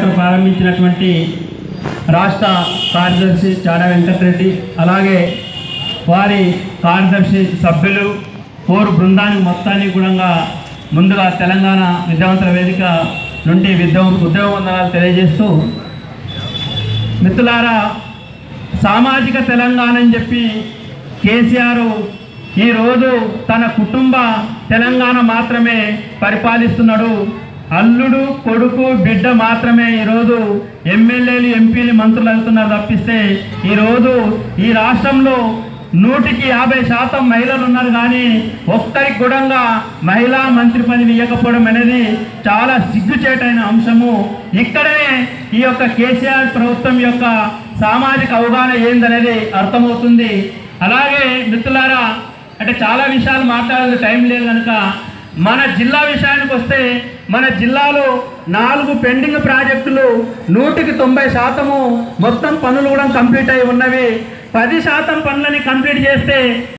గారు ప్రారంభించినటువంటి రాష్ట్ర కార్యదర్శి చాడ వెంకటరెడ్డి అలాగే వారి కార్యదర్శి సభ్యులు కోరు బృందానికి మొత్తానికి కూడా ముందుగా తెలంగాణ విద్యావంతుల వేదిక నుండి విద్య ఉద్యోగ వందనాలు తెలియజేస్తూ మిత్రులారా సామాజిక తెలంగాణ అని చెప్పి కేసీఆర్ ఈరోజు తన కుటుంబ తెలంగాణ మాత్రమే పరిపాలిస్తున్నాడు అల్లుడు కొడుకు బిడ్డ మాత్రమే ఈరోజు ఎమ్మెల్యేలు ఎంపీలు మంత్రులు అవుతున్నారు తప్పిస్తే ఈరోజు ఈ రాష్ట్రంలో నూటికి యాభై శాతం మహిళలు ఉన్నారు కానీ ఒక్కరికి కూడా మహిళా మంత్రి పదవి ఇవ్వకపోవడం అనేది చాలా సిగ్గుచేటైన అంశము ఇక్కడే ఈ యొక్క కేసీఆర్ ప్రభుత్వం యొక్క సామాజిక అవగాహన ఏందనేది అర్థమవుతుంది అలాగే మిత్రులారా అంటే చాలా విషయాలు మాట్లాడే టైం లేదు కనుక మన జిల్లా విషయానికి వస్తే మన జిల్లాలో నాలుగు పెండింగ్ ప్రాజెక్టులు నూటికి తొంభై శాతము మొత్తం పనులు కూడా కంప్లీట్ అయి ఉన్నవి పది శాతం పనులని కంప్లీట్ చేస్తే